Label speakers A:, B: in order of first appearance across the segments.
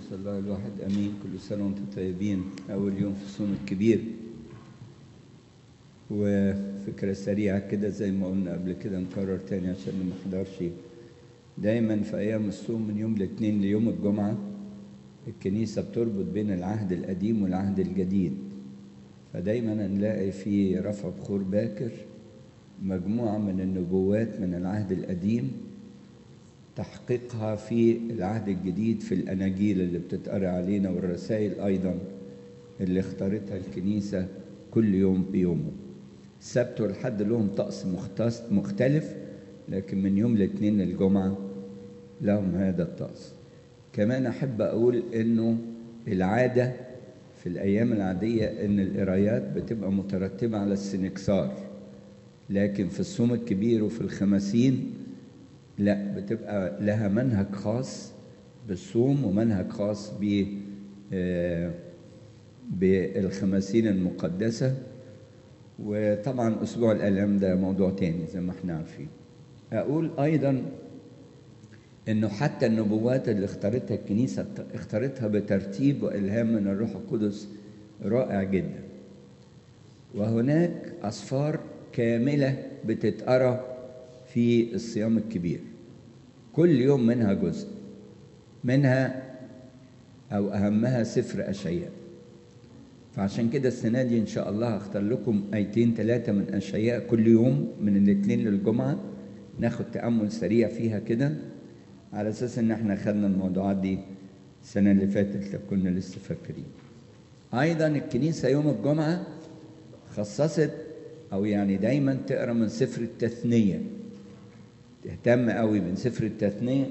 A: قدس الله الواحد امين كل سنه وانتم طيبين اول يوم في الصوم الكبير وفكره سريعه كده زي ما قلنا قبل كده نكرر تاني عشان اللي ما حضرش دايما في ايام الصوم من يوم الاثنين ليوم الجمعه الكنيسه بتربط بين العهد القديم والعهد الجديد فدايما نلاقي في رفع بخور باكر مجموعه من النبوات من العهد القديم تحقيقها في العهد الجديد في الأناجيل اللي بتتقرأ علينا والرسائل أيضا اللي اختارتها الكنيسة كل يوم بيومه السبت والحد لهم طقس مختص مختلف لكن من يوم الاثنين للجمعة لهم هذا الطقس كمان أحب أقول إنه العادة في الأيام العادية إن القرايات بتبقى مترتبة على السنكسار لكن في الصوم الكبير وفي الخمسين لا بتبقى لها منهج خاص بالصوم ومنهج خاص ب بالخمسين المقدسة وطبعا أسبوع الألم ده موضوع تاني زي ما احنا عارفين أقول أيضا إنه حتى النبوات اللي اختارتها الكنيسة اختارتها بترتيب وإلهام من الروح القدس رائع جدا وهناك أصفار كاملة بتتقرأ في الصيام الكبير كل يوم منها جزء منها أو أهمها سفر أشعياء فعشان كده السنة دي إن شاء الله هختار لكم آيتين ثلاثة من أشعياء كل يوم من الاثنين للجمعة ناخد تأمل سريع فيها كده على أساس إن إحنا خدنا الموضوعات دي السنة اللي فاتت كنا لسه فاكرين أيضا الكنيسة يوم الجمعة خصصت أو يعني دايما تقرأ من سفر التثنية تهتم قوي من سفر التثنية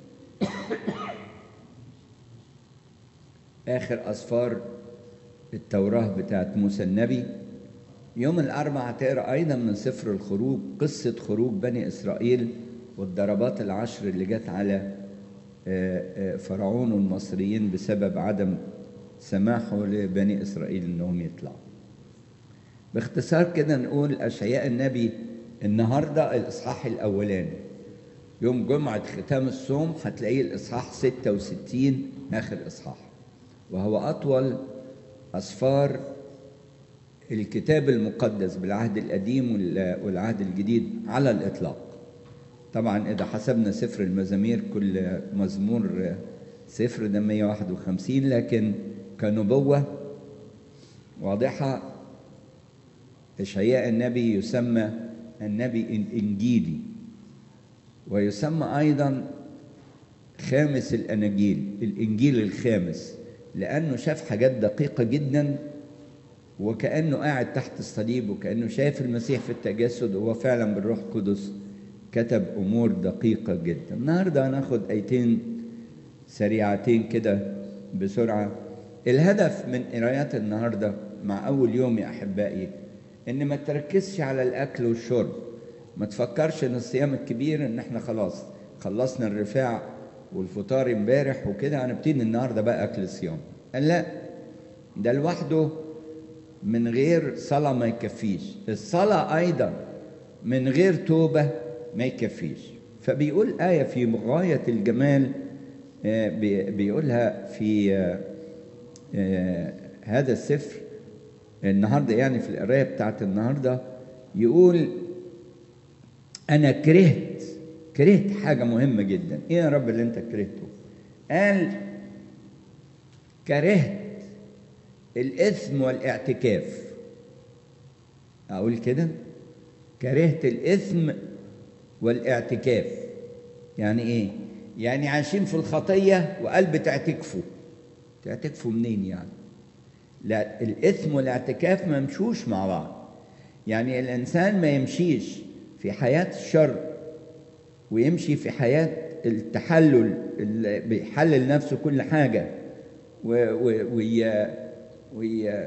A: آخر أسفار التوراة بتاعت موسى النبي يوم الأربعاء تقرأ أيضا من سفر الخروج قصة خروج بني إسرائيل والضربات العشر اللي جت على فرعون والمصريين بسبب عدم سماحه لبني إسرائيل إنهم يطلعوا باختصار كده نقول أشعياء النبي النهاردة الإصحاح الأولاني يوم جمعة ختام الصوم هتلاقيه الإصحاح 66 آخر إصحاح وهو أطول أسفار الكتاب المقدس بالعهد القديم والعهد الجديد على الإطلاق طبعا إذا حسبنا سفر المزامير كل مزمور سفر ده 151 لكن كنبوة واضحة إشعياء النبي يسمى النبي الإنجيلي ويسمى أيضا خامس الأناجيل الإنجيل الخامس لأنه شاف حاجات دقيقة جدا وكأنه قاعد تحت الصليب وكأنه شايف المسيح في التجسد وهو فعلا بالروح القدس كتب أمور دقيقة جدا النهاردة هناخد آيتين سريعتين كده بسرعة الهدف من قرايات النهاردة مع أول يوم يا أحبائي إن ما تركزش على الأكل والشرب ما تفكرش إن الصيام الكبير إن إحنا خلاص خلصنا الرفاع والفطار امبارح وكده هنبتدي النهارده بقى أكل الصيام لا ده لوحده من غير صلاة ما يكفيش الصلاة أيضا من غير توبة ما يكفيش فبيقول آية في غاية الجمال بيقولها في هذا السفر النهارده يعني في القرايه بتاعت النهارده يقول انا كرهت كرهت حاجه مهمه جدا ايه يا رب اللي انت كرهته قال كرهت الاثم والاعتكاف اقول كده كرهت الاثم والاعتكاف يعني ايه يعني عايشين في الخطيه وقلب تعتكفوا تعتكفوا منين يعني لا الإثم والاعتكاف ما يمشوش مع بعض يعني الإنسان ما يمشيش في حياة الشر ويمشي في حياة التحلل اللي بيحلل نفسه كل حاجة وي وي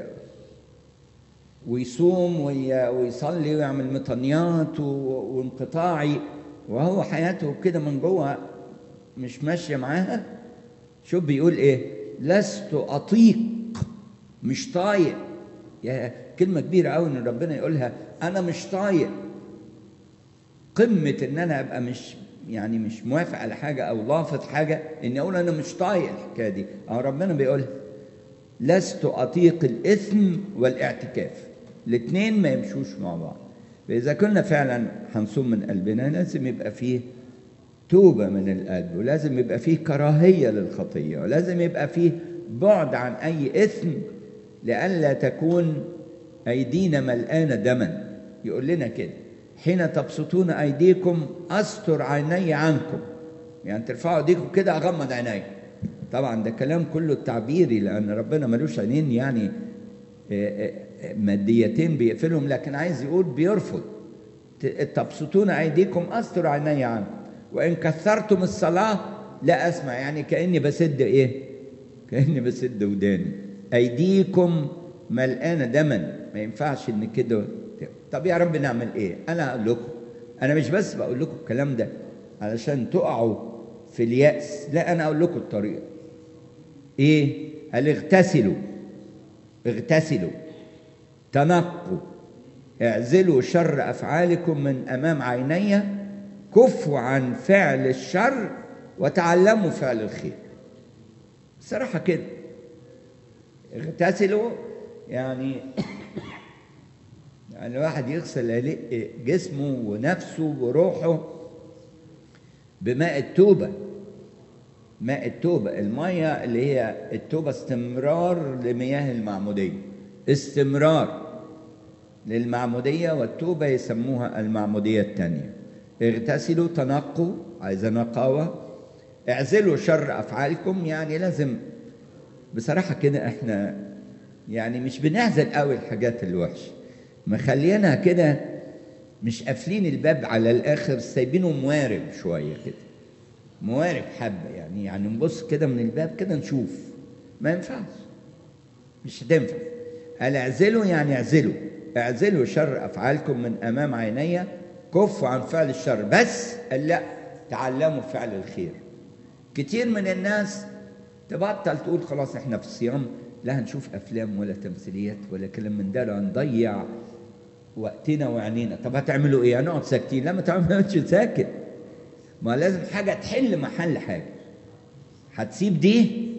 A: ويصوم وي ويصلي ويعمل مطنيات وانقطاعي وهو حياته كده من جوه مش ماشية معاها شوف بيقول ايه لست أطيق مش طايق يا كلمة كبيرة قوي إن ربنا يقولها أنا مش طايق قمة إن أنا أبقى مش يعني مش موافق على حاجه او لافظ حاجه اني اقول انا مش طايق الحكايه دي او ربنا بيقول لست اطيق الاثم والاعتكاف الاثنين ما يمشوش مع بعض فاذا كنا فعلا هنصوم من قلبنا لازم يبقى فيه توبه من القلب ولازم يبقى فيه كراهيه للخطيه ولازم يبقى فيه بعد عن اي اثم لئلا تكون ايدينا ملقانه دما يقول لنا كده حين تبسطون ايديكم استر عيني عنكم يعني ترفعوا ايديكم كده اغمض عيني طبعا ده كلام كله تعبيري لان ربنا ملوش عينين يعني ماديتين بيقفلهم لكن عايز يقول بيرفض تبسطون ايديكم استر عيني عنكم وان كثرتم الصلاه لا اسمع يعني كاني بسد ايه كاني بسد وداني ايديكم ملقانه دما ما ينفعش ان كده طب يا رب نعمل ايه انا اقول لكم انا مش بس بقول لكم الكلام ده علشان تقعوا في اليأس لا انا اقول لكم الطريقه ايه قال اغتسلوا اغتسلوا تنقوا اعزلوا شر افعالكم من امام عيني كفوا عن فعل الشر وتعلموا فعل الخير صراحة كده اغتسلوا يعني يعني الواحد يغسل جسمه ونفسه وروحه بماء التوبة ماء التوبة المية اللي هي التوبة استمرار لمياه المعمودية استمرار للمعمودية والتوبة يسموها المعمودية الثانية اغتسلوا تنقوا عايزة نقاوة اعزلوا شر أفعالكم يعني لازم بصراحة كده احنا يعني مش بنعزل قوي الحاجات الوحشة مخلينها كده مش قافلين الباب على الآخر سايبينه موارب شوية كده موارب حبة يعني يعني نبص كده من الباب كده نشوف ما ينفعش مش هتنفع قال اعزلوا يعني اعزلوا اعزلوا شر افعالكم من امام عيني كفوا عن فعل الشر بس قال لا تعلموا فعل الخير كتير من الناس تبطل تقول خلاص احنا في الصيام لا هنشوف افلام ولا تمثيليات ولا كلام من ده لا هنضيع وقتنا وعينينا طب هتعملوا ايه هنقعد ساكتين لا ما تعملش ساكت ما لازم حاجه تحل محل حاجه هتسيب دي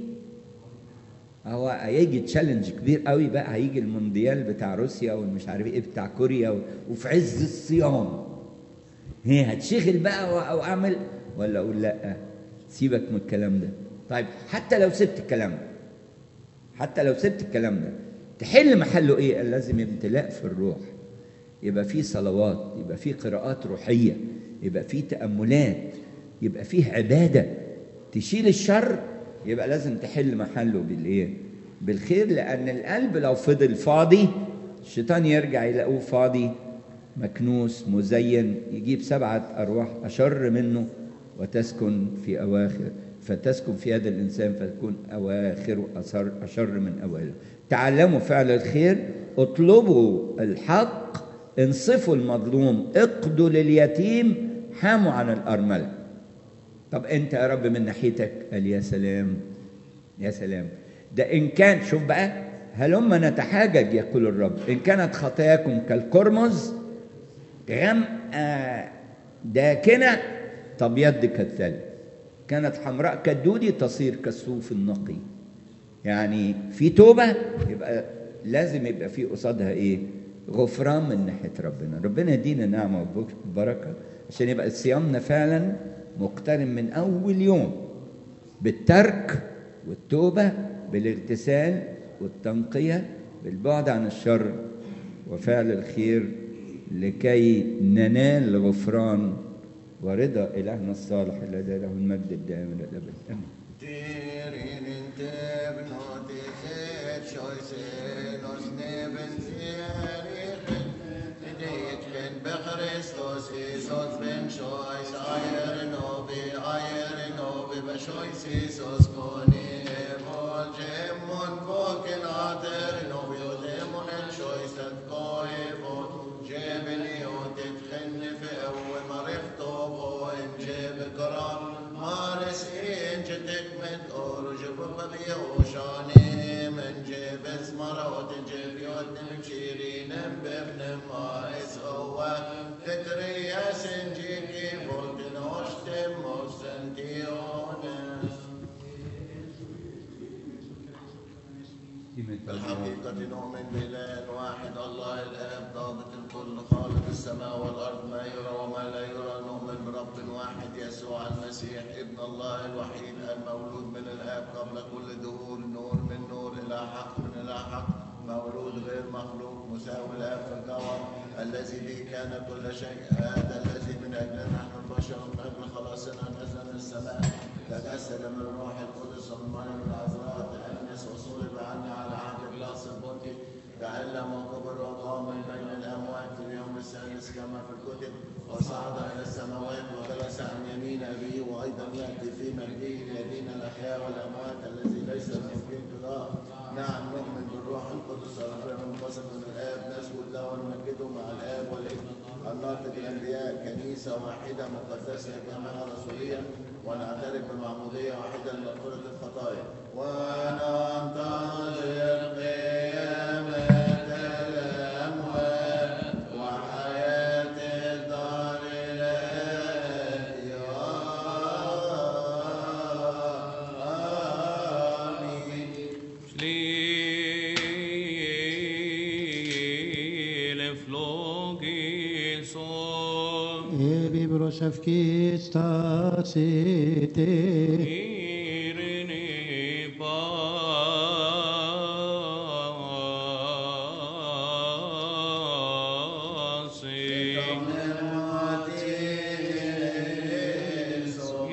A: هو هيجي تشالنج كبير قوي بقى هيجي المونديال بتاع روسيا والمش عارف ايه بتاع كوريا وفي عز الصيام هي هتشغل بقى او اعمل ولا اقول لا سيبك من الكلام ده طيب حتى لو سبت الكلام ده حتى لو سبت الكلام ده تحل محله ايه لازم امتلاء في الروح يبقى في صلوات يبقى في قراءات روحيه يبقى في تاملات يبقى فيه عباده تشيل الشر يبقى لازم تحل محله بالايه بالخير لان القلب لو فضل فاضي الشيطان يرجع يلاقوه فاضي مكنوس مزين يجيب سبعه ارواح اشر منه وتسكن في اواخر فتسكن في هذا الانسان فتكون اواخر أشر, اشر من اوله تعلموا فعل الخير اطلبوا الحق انصفوا المظلوم اقضوا لليتيم حاموا عن الارمله طب انت يا رب من ناحيتك قال يا سلام يا سلام ده ان كان شوف بقى هلما نتحاجج يقول الرب ان كانت خطاياكم كالقرمز غامقه داكنه تبيض كالثلج كانت حمراء كالدودي تصير كالصوف النقي يعني في توبه يبقى لازم يبقى في قصادها ايه غفران من ناحيه ربنا ربنا يدينا نعمه وبركه عشان يبقى صيامنا فعلا مقترن من أول يوم بالترك والتوبة بالاغتسال والتنقية بالبعد عن الشر وفعل الخير لكي ننال غفران ورضا إلهنا الصالح الذي له المجد الدائم إلى الأبد آمين
B: Christus Jesus ben choice ayer no be ayer no be be choice Jesus koni evol gemon voken ater no be demon en choice at ko evol جبني وتتخن في أول ما رحت وإن جيب كرام مارس إن جتك من أرجب ببي وشاني من جيب اسمر وتجيب يود مشيرين بابن ما إس هو فتري يا سنجيكي فوق نوشت بالحقيقة نؤمن بإله واحد الله الآب ضابط الكل خالق السماء والأرض ما يرى وما لا يرى نؤمن برب واحد يسوع المسيح ابن الله الوحيد المولود من الآب قبل كل دهور نور من نور إلى حق من إلى حق مولود غير مخلوق مساوي الآب في الجوهر الذي به كان كل شيء هذا الذي من أجلنا نحن البشر من أجل خلاصنا نزل من السماء تجسد من الروح القدس ومن مريم العذراء تأنس وصلب عنا على عهد بلاس البنطي تعلم وكبر وقام من بين الأموات في اليوم الثالث كما في الكتب وصعد إلى السماوات وجلس عن يمين أبيه وأيضا يأتي في مجده ليدين الأحياء والأموات الذي ليس ممكن قضاء نعم نؤمن بالروح القدس الغير منفصل من الآب نسجد له ونمجده مع الآب والابن الناطق الأنبياء كنيسة واحدة مقدسة جماعة رسولية ونعترف بمعمودية واحدة لمغفرة الخطايا وننتظر قيامة الأموات وحياة الدار الآتية آمين
C: Slile flogison
D: Ebi brosavki stasite